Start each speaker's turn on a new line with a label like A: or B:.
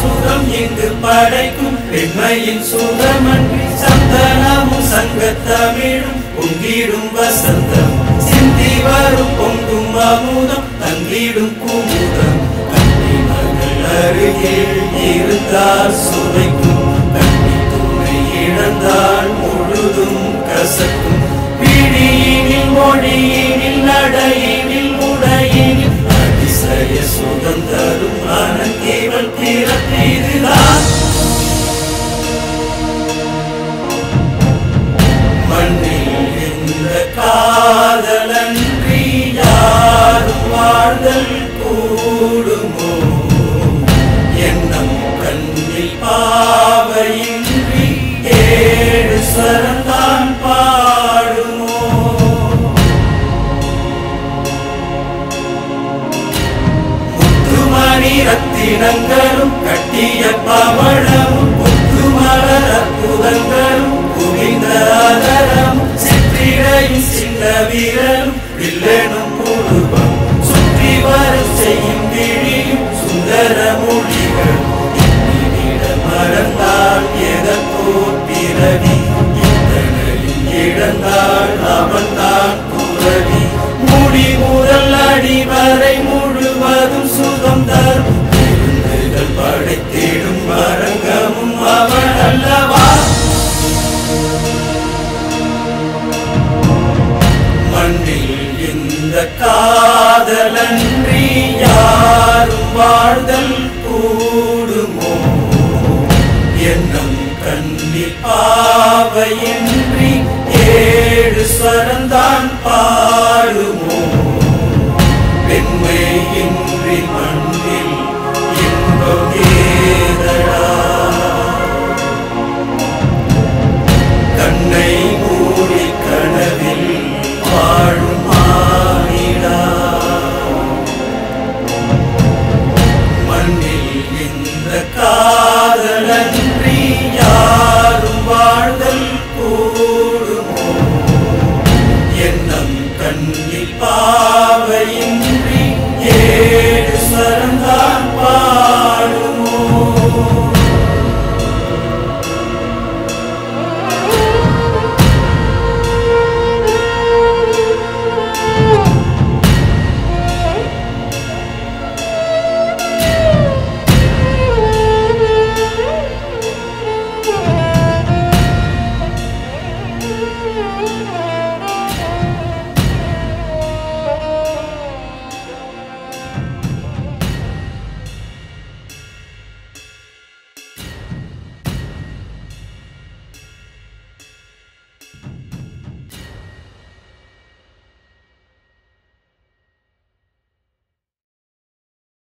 A: சுகம் இங்கு படைக்கும் பெண்மையின் சுகமன்றி சந்தனமும் சங்கத்தமிழும் பொங்கிடும் வசந்தம் சிந்தி வரும் பொங்கும் அமுதம் தங்கிடும் குமுதம் கண்ணி மகள் அருகில் இருந்தால் சுவைக்கும் கண்ணி துணை இழந்தால் முழுதும் கசக்கும் பிடியினில் மொழியினில் நடையினில் உடையினில் அதிசய சுதந்தரும் ஆனந்தேவல் பிறப்பிதுதான் மண்ணில் இந்த காதலன்றி யாரும் வாழ்தல் கூடுமோ எண்ணம் கண்ணில் பாவையின்றி ஏழு ஸ்வரந்தான் பாடுமோ முத்துமணி ரத்தினங்களும் கட்டிய பவளமும் முத்துமலர் அற்புதங்களும் குவிந்த அதரமும் சிற்றிடையும் சின்ன வீரலும் வில்லனும் முழுவம் சுற்றி வரும் செய்யும் விழியும் சுந்தர மொழிகள் எண்ணிவிட மறந்தால் எதற்கோ பிறவி இத்தனையும் இழந்தாள் அவன்தான் துறவி முடி முதல் அடி வரை முழுவதும் சுகம் தரும் விருந்துகள் படைத்திடும் அரங்கமும் அவன் அல்லவா மண்ணில் இந்த காதலன்றி யாரும் வாழ்தல் கூடுமோ எண்ணம் கண்ணில் பாவையின்றி ஏழு ஸ்வரந்தான் பாடுமோ பெண்மை இன்றி மண்